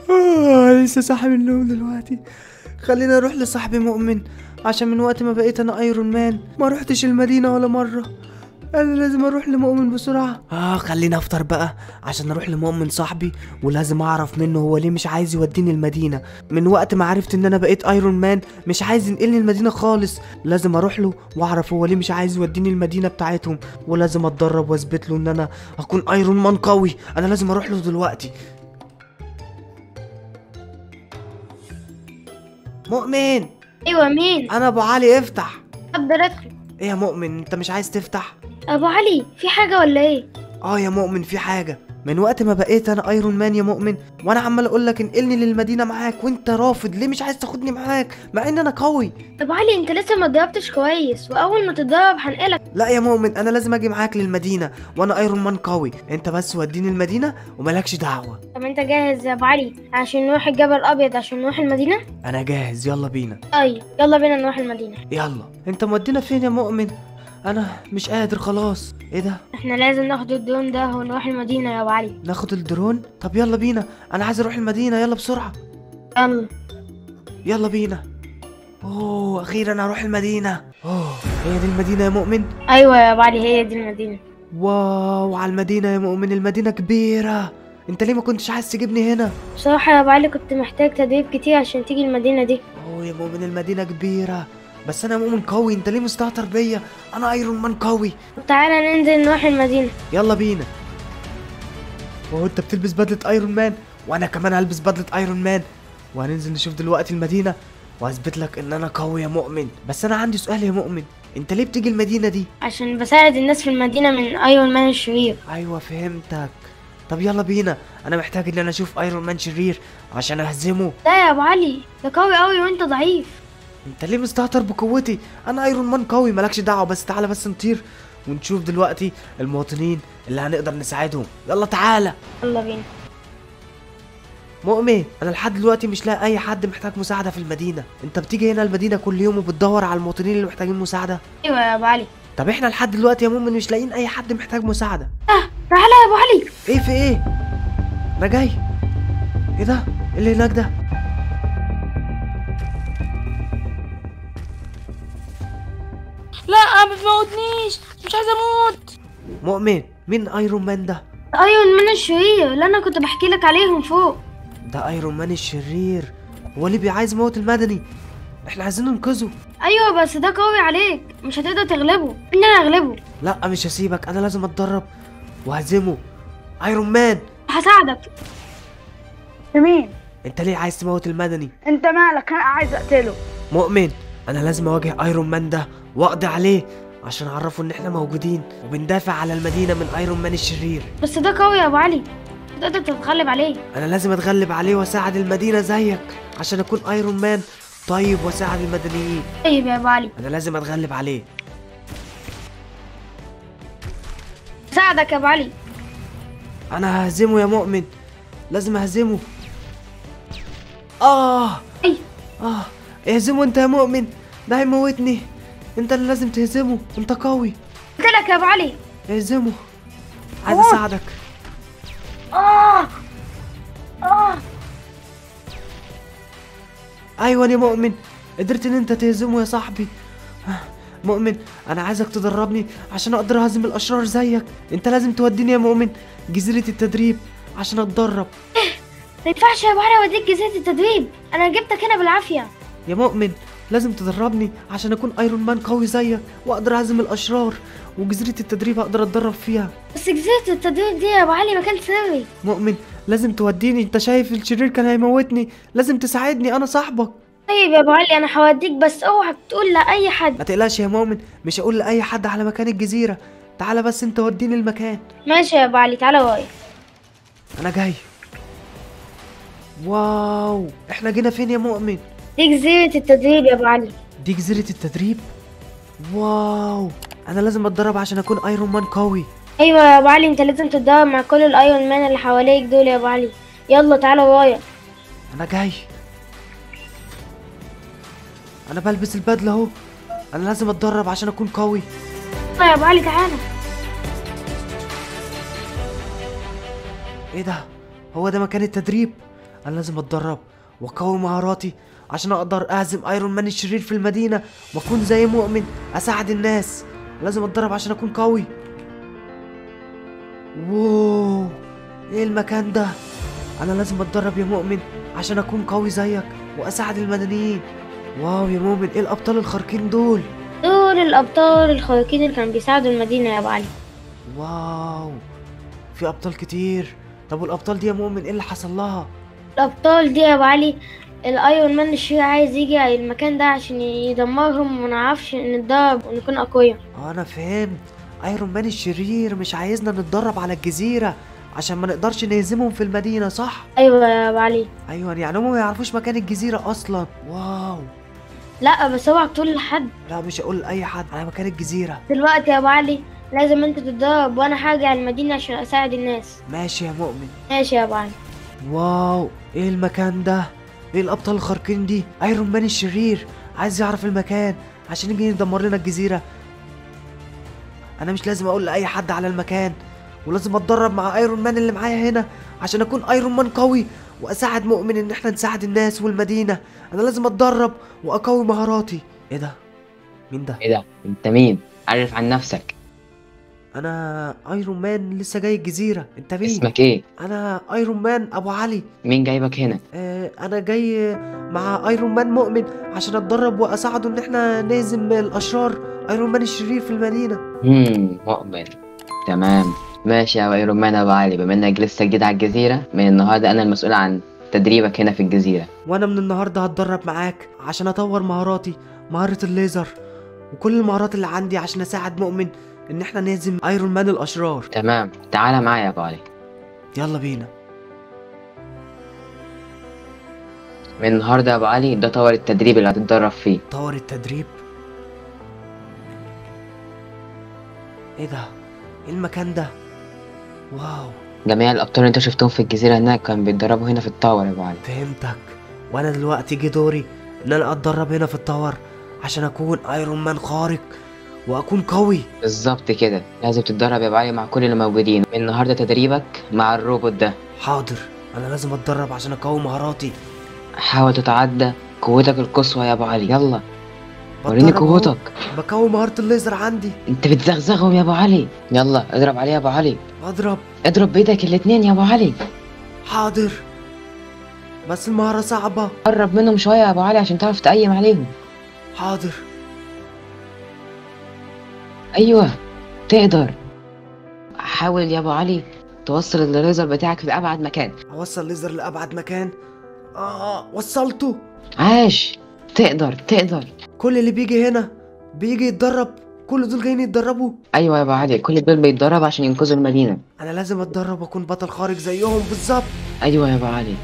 آه لسه صاحي من النوم دلوقتي خلينا اروح لصاحبي مؤمن عشان من وقت ما بقيت انا ايرون مان ما روحتش المدينه ولا مره انا لازم اروح لمؤمن بسرعه اه خلينا افطر بقى عشان اروح لمؤمن صاحبي ولازم اعرف منه هو ليه مش عايز يوديني المدينه من وقت ما عرفت ان انا بقيت ايرون مان مش عايز ينقلني المدينه خالص لازم اروح له واعرف هو ليه مش عايز يوديني المدينه بتاعتهم ولازم اتدرب واثبت له ان انا اكون ايرون مان قوي انا لازم اروح له دلوقتي مؤمن ايوه مين انا ابو علي افتح اقدر ادخل ايه يا مؤمن انت مش عايز تفتح ابو علي في حاجه ولا ايه اه يا مؤمن في حاجه من وقت ما بقيت انا ايرون مان يا مؤمن وانا عمال اقول لك انقلني للمدينه معاك وانت رافض ليه مش عايز تاخدني معاك مع ان انا قوي ابو علي انت لسه ما اتدربتش كويس واول ما تتدرب هنقلك لا يا مؤمن انا لازم اجي معاك للمدينه وانا ايرون مان قوي انت بس وديني المدينه وملكش دعوه طب انت جاهز يا ابو علي عشان نروح الجبل الابيض عشان نروح المدينه انا جاهز يلا بينا طيب يلا بينا نروح المدينه يلا انت مودينا فين يا مؤمن انا مش قادر خلاص ايه ده احنا لازم ناخد الدرون ده ونروح المدينه يا ابو علي ناخد الدرون طب يلا بينا انا عايز اروح المدينه يلا بسرعه يلا يلا بينا اوه اخيرا هروح المدينه اوه هي دي المدينه يا مؤمن ايوه يا ابو علي هي دي المدينه واو على المدينه يا مؤمن المدينه كبيره انت ليه ما كنتش عايز تجيبني هنا بصراحه يا ابو علي كنت محتاج تدريب كتير عشان تيجي المدينه دي اوه يا مؤمن المدينه كبيره بس انا مؤمن قوي انت ليه مستهتر بيا انا ايرون مان قوي طب تعالى ننزل نروح المدينه يلا بينا وهو انت بتلبس بدله ايرون مان وانا كمان هلبس بدله ايرون مان وهننزل نشوف دلوقتي المدينه واثبت لك ان انا قوي يا مؤمن بس انا عندي سؤال يا مؤمن انت ليه بتيجي المدينه دي عشان بساعد الناس في المدينه من ايرون مان الشرير ايوه فهمتك طب يلا بينا انا محتاج ان انا اشوف ايرون مان شرير عشان اهزمه لا يا ابو علي ده قوي قوي وانت ضعيف انت ليه مستهتر بقوتي انا ايرون مان قوي مالكش دعوه بس تعالى بس نطير ونشوف دلوقتي المواطنين اللي هنقدر نساعدهم يلا تعالى يلا بينا مؤمن انا لحد دلوقتي مش لاقي اي حد محتاج مساعده في المدينه انت بتيجي هنا المدينه كل يوم وبتدور على المواطنين اللي محتاجين مساعده ايوه يا ابو علي طب احنا لحد دلوقتي يا مؤمن مش لاقيين اي حد محتاج مساعده اه تعالى يا ابو علي ايه في ايه انا جاي ايه ده إيه اللي هناك ده لا ما تموتنيش مش عايزه اموت مؤمن مين ايرون مان ده ايرون مان الشرير اللي انا كنت بحكي لك عليهم فوق ده ايرون مان الشرير هو ليه عايز يموت المدني احنا عايزين ننقذه ايوه بس ده قوي عليك مش هتقدر تغلبه ان انا اغلبه لا مش هسيبك انا لازم اتدرب وهزمه ايرون مان هساعدك مين؟ انت ليه عايز تموت المدني انت مالك انا عايز اقتله مؤمن انا لازم اواجه ايرون مان ده واقضي عليه عشان اعرفه ان احنا موجودين وبندافع على المدينه من ايرون مان الشرير بس ده قوي يا ابو علي تقدر تتغلب عليه انا لازم اتغلب عليه واساعد المدينه زيك عشان اكون ايرون مان طيب واساعد المدنيين طيب يا ابو علي انا لازم اتغلب عليه ساعدك يا ابو علي انا ههزمه يا مؤمن لازم اهزمه اه اي اه اهزمه انت يا مؤمن ده هيموتني انت اللي لازم تهزمه انت قوي قلت لك يا ابو علي اهزمه عايز موت. اساعدك اه اه ايوه يا مؤمن قدرت ان انت تهزمه يا صاحبي آه، مؤمن انا عايزك تدربني عشان اقدر اهزم الاشرار زيك انت لازم توديني يا مؤمن جزيره التدريب عشان اتدرب ما ينفعش يا ابو علي اوديك جزيره التدريب انا جبتك هنا بالعافيه يا مؤمن لازم تدربني عشان اكون ايرون مان قوي زيك واقدر اهزم الاشرار وجزيره التدريب اقدر اتدرب فيها بس جزيره التدريب دي يا ابو علي مكان سري مؤمن لازم توديني انت شايف الشرير كان هيموتني لازم تساعدني انا صاحبك طيب يا ابو علي انا هوديك بس اوعى تقول لاي حد ما تقلقش يا مؤمن مش هقول لاي حد على مكان الجزيره تعالى بس انت وديني المكان ماشي يا ابو علي تعالى ورايا انا جاي واو احنا جينا فين يا مؤمن دي جزيره التدريب يا ابو علي دي جزيره التدريب واو انا لازم اتدرب عشان اكون ايرون مان قوي ايوه يا ابو علي انت لازم تتدرب مع كل الايرون مان اللي حواليك دول يا ابو علي يلا تعالى ورايا انا جاي انا بلبس البدله اهو انا لازم اتدرب عشان اكون قوي يلا يا ابو علي تعالى ايه ده هو ده مكان التدريب انا لازم اتدرب واقوي مهاراتي عشان اقدر اهزم ايرون مان الشرير في المدينه واكون زي مؤمن اساعد الناس لازم اتدرب عشان اكون قوي واو ايه المكان ده انا لازم اتدرب يا مؤمن عشان اكون قوي زيك واساعد المدنيين واو يا مؤمن ايه الابطال الخارقين دول دول الأبطال الخارقين اللي كانوا بيساعدوا المدينة يا أبو علي واو في ابطال كتير طب والابطال دي يا مؤمن ايه اللي حصل لها الأبطال دي يا أبو علي الأيرون مان الشرير عايز يجي المكان ده عشان يدمرهم ونعرفش نتدرب ونكون أقوياء آه، انا فهمت ايرون مان الشرير مش عايزنا نتدرب على الجزيره عشان ما نقدرش نهزمهم في المدينه صح أيوة يا أبو علي ايوه يعني هم ما يعرفوش مكان الجزيره اصلا واو لا بس اوعى تقول لحد لا مش هقول لاي حد على مكان الجزيره دلوقتي يا أبو علي لازم انت تتدرب وانا هرجع المدينة عشان اساعد الناس ماشي يا مؤمن ماشي يا أبو علي واو ايه المكان ده ايه الابطال الخارقين دي ايرون مان الشرير عايز يعرف المكان عشان يجي يدمر لنا الجزيره انا مش لازم اقول لاي حد على المكان ولازم اتدرب مع ايرون مان اللي معايا هنا عشان اكون ايرون مان قوي واساعد مؤمن ان احنا نساعد الناس والمدينه انا لازم اتدرب واقوي مهاراتي ايه ده مين ده ايه ده انت مين عرف عن نفسك انا ايرون مان لسه جاي الجزيره انت مين اسمك ايه انا ايرون مان ابو علي مين جايبك هنا آه، انا جاي مع ايرون مان مؤمن عشان اتدرب واساعده ان احنا نهزم الاشرار ايرون مان الشرير في المدينه امم مؤمن تمام ماشي يا ايرون مان ابو علي بما انك لسه جديد على الجزيره من النهارده انا المسؤول عن تدريبك هنا في الجزيره وانا من النهارده هتدرب معاك عشان اطور مهاراتي مهاره الليزر وكل المهارات اللي عندي عشان اساعد مؤمن ان احنا نهزم ايرون مان الاشرار تمام تعالى معايا يا ابو علي يلا بينا من النهارده يا ابو علي ده طور التدريب اللي هتتدرب فيه طور التدريب ايه ده ايه المكان ده واو جميع الابطال اللي انت شفتهم في الجزيره هناك كانوا بيتدربوا هنا في التاور يا ابو علي فهمتك وانا دلوقتي جه دوري ان انا اتدرب هنا في التاور عشان اكون ايرون مان خارق واكون قوي بالظبط كده لازم تتدرب يا ابو علي مع كل اللي موجودين من النهارده تدريبك مع الروبوت ده حاضر انا لازم اتدرب عشان اقوي مهاراتي حاول تتعدى قوتك القصوى يا ابو علي يلا وريني بتدرب أهو. قوتك بقوي مهارة الليزر عندي انت بتزغزغهم يا ابو علي يلا اضرب عليه يا ابو علي اضرب اضرب بايدك الاتنين يا ابو علي حاضر بس المهارة صعبة قرب منهم شويه يا ابو علي عشان تعرف تقيم عليهم حاضر ايوه تقدر حاول يا ابو علي توصل الليزر بتاعك لابعد مكان اوصل ليزر لابعد مكان اه وصلته عاش تقدر تقدر كل اللي بيجي هنا بيجي يتدرب كل دول جايين يتدربوا ايوه يا ابو علي كل دول بيتدرب عشان ينقذوا المدينه انا لازم اتدرب واكون بطل خارق زيهم بالظبط ايوه يا ابو علي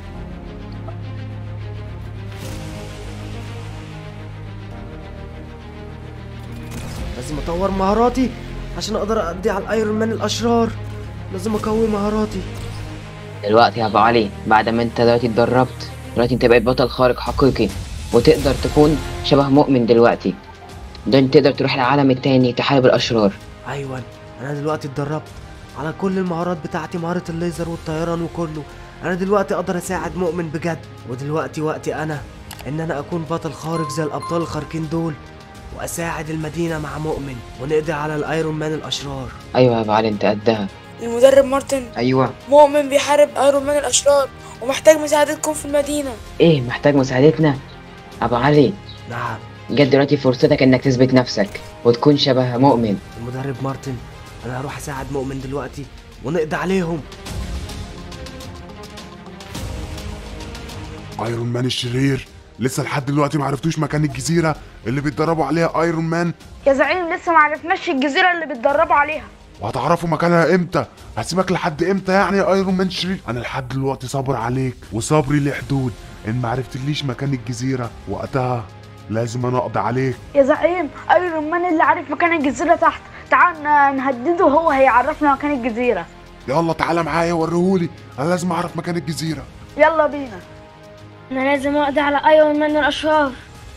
لازم اطور مهاراتي عشان اقدر اقضي على الايرون مان الاشرار لازم اقوي مهاراتي دلوقتي يا ابو علي بعد ما انت دلوقتي اتدربت دلوقتي انت بقيت بطل خارق حقيقي وتقدر تكون شبه مؤمن دلوقتي ده انت تقدر تروح العالم التاني تحارب الاشرار ايوه انا دلوقتي اتدربت على كل المهارات بتاعتي مهارة الليزر والطيران وكله انا دلوقتي اقدر اساعد مؤمن بجد ودلوقتي وقتي انا ان انا اكون بطل خارق زي الابطال الخارقين دول واساعد المدينة مع مؤمن ونقضي على الايرون مان الاشرار ايوه يا ابو علي انت قدها المدرب مارتن ايوه مؤمن بيحارب ايرون مان الاشرار ومحتاج مساعدتكم في المدينة ايه محتاج مساعدتنا ابو علي نعم جت دلوقتي فرصتك انك تثبت نفسك وتكون شبه مؤمن المدرب مارتن انا هروح اساعد مؤمن دلوقتي ونقضي عليهم ايرون مان الشرير لسه لحد دلوقتي ما عرفتوش مكان الجزيره اللي بيتدربوا عليها ايرون مان يا زعيم لسه ما عرفناش الجزيرة اللي بيتدربوا عليها وهتعرفوا مكانها امتى هسيبك لحد امتى يعني يا ايرون مان الشرير انا لحد دلوقتي صابر عليك وصبري له حدود ان ما عرفتليش مكان الجزيره وقتها لازم انا اقضي عليك يا زعيم ايرون مان اللي عارف مكان الجزيرة تحت تعال ن- نهدده وهو هيعرفنا مكان الجزيرة يلا تعالى معايا وريهولي انا لازم اعرف مكان الجزيره يلا بينا انا لازم اقضي على ايرون مان الاشرار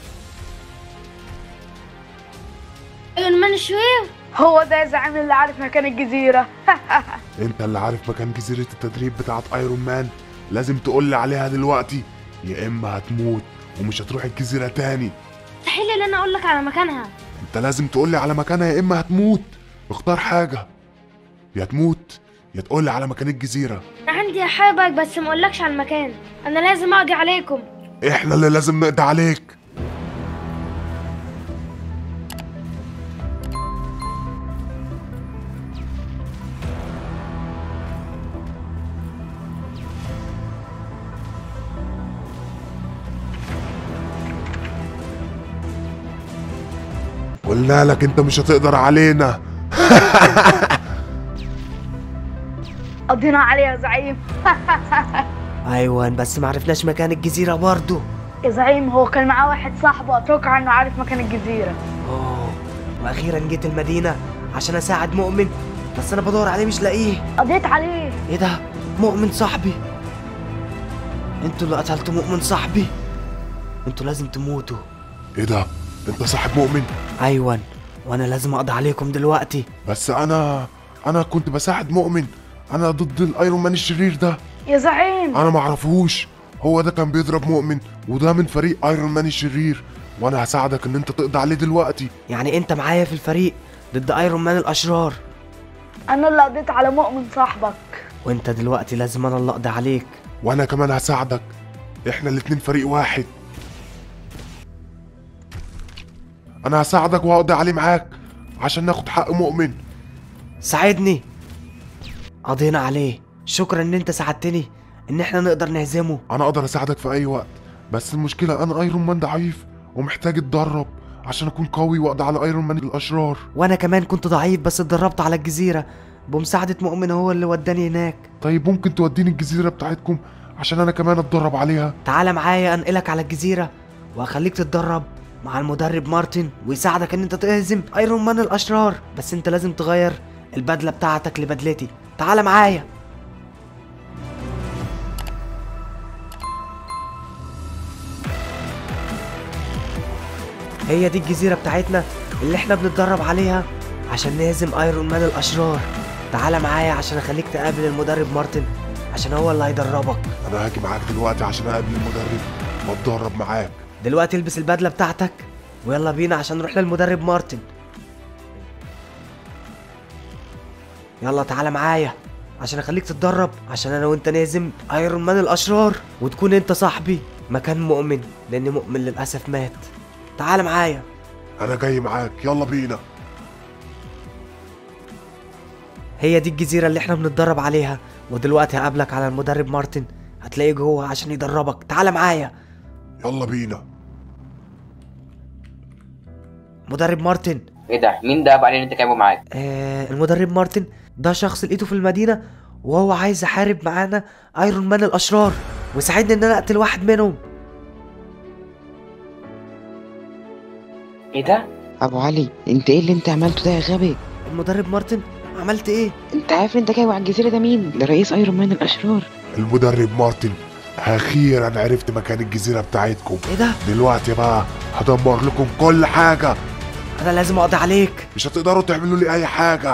ايرون مان الشرير هو ده يا زعيم اللي عارف مكان الجزيرة انت اللي عارف مكان جزيره التدريب بتاعت ايرون مان لازم تقولي عليها دلوقتي يا اما هتموت ومش هتروح الجزيره تاني مستحيل ان انا اقول لك على مكانها انت لازم تقولي على مكانها يا اما هتموت اختار حاجه يا تموت يا تقولي على مكان الجزيره انا عندي حابك بس ما اقولكش على المكان انا لازم اقضي عليكم احنا اللي لازم نقضي عليك قلنا لك انت مش هتقدر علينا قضينا عليه يا زعيم ايوه بس ما عرفناش مكان الجزيره برضه يا زعيم هو كان معاه واحد صاحبه اتوقع انه عارف مكان الجزيره اوه واخيرا جيت المدينه عشان اساعد مؤمن بس انا بدور عليه مش لاقيه قضيت عليه ايه ده مؤمن صاحبي انتوا اللي قتلتوا مؤمن صاحبي انتوا لازم تموتوا ايه ده انت صاحب مؤمن ايوه وانا لازم اقضي عليكم دلوقتي بس انا انا كنت بساعد مؤمن انا ضد الايرون مان الشرير ده يا زعيم انا معرفوش هو ده كان بيضرب مؤمن وده من فريق ايرون مان الشرير وانا هساعدك ان انت تقضي عليه دلوقتي يعني انت معايا في الفريق ضد ايرون مان الاشرار انا اللي قضيت على مؤمن صاحبك وانت دلوقتي لازم انا اللي اقضي عليك وانا كمان هساعدك احنا الاتنين فريق واحد انا هساعدك وهقضي عليه معاك عشان ناخد حق مؤمن ساعدني قضينا عليه شكرا ان انت ساعدتني ان احنا نقدر نهزمه انا اقدر اساعدك في اي وقت بس المشكله انا ايرون مان ضعيف ومحتاج اتدرب عشان اكون قوي واقضي على ايرون مان الاشرار وانا كمان كنت ضعيف بس اتدربت على الجزيره بمساعده مؤمن هو اللي وداني هناك طيب ممكن توديني الجزيره بتاعتكم عشان انا كمان اتدرب عليها تعالى معايا انقلك على الجزيره واخليك تتدرب مع المدرب مارتن ويساعدك ان انت تهزم ايرون مان الاشرار بس انت لازم تغير البدله بتاعتك لبدلتي تعالى معايا هي دي الجزيره بتاعتنا اللي احنا بنتدرب عليها عشان نهزم ايرون مان الاشرار تعالى معايا عشان اخليك تقابل المدرب مارتن عشان هو اللي هيدربك انا هاجي معاك دلوقتي عشان اقابل المدرب واتدرب معاك دلوقتي البس البدله بتاعتك ويلا بينا عشان نروح للمدرب مارتن يلا تعالى معايا عشان اخليك تتدرب عشان انا وانت نهزم ايرون مان الاشرار وتكون انت صاحبي مكان مؤمن لان مؤمن للاسف مات تعالى معايا انا جاي معاك يلا بينا هي دي الجزيره اللي احنا بنتدرب عليها ودلوقتي هقابلك على المدرب مارتن هتلاقيه جوه عشان يدربك تعالى معايا يلا بينا مدرب مارتن ايه ده مين ده بقى اللي انت جايبه معاك آه المدرب مارتن ده شخص لقيته في المدينة وهو عايز يحارب معانا ايرون مان الاشرار وساعدني ان انا اقتل واحد منهم ايه ده ابو علي انت ايه اللي انت عملته ده يا غبي المدرب مارتن عملت ايه انت عارف انت جاي على الجزيره ده مين ده رئيس ايرون مان الاشرار المدرب مارتن اخيرا عرفت مكان الجزيره بتاعتكم ايه ده دلوقتي بقى هدمر لكم كل حاجه انا لازم اقضي عليك مش هتقدروا تعملوا لي اي حاجه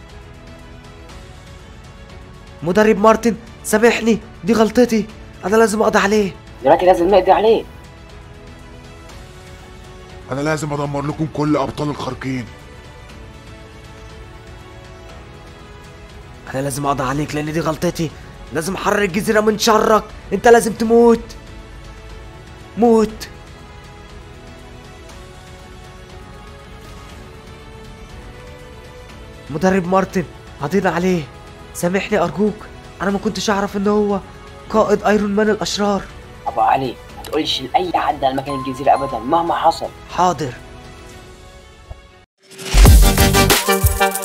مدرب مارتن سامحني دي غلطتي انا لازم اقضي عليه دلوقتي لازم نقضي عليه انا لازم ادمر لكم كل ابطال الخارقين انا لازم اقضي عليك لان دي غلطتي لازم احرر الجزيرة من شرك انت لازم تموت موت مدرب مارتن قضينا عليه سامحني ارجوك انا ما كنتش اعرف ان هو قائد ايرون مان الاشرار ابو علي ما تقولش لاي حد على مكان الجزيره ابدا مهما حصل حاضر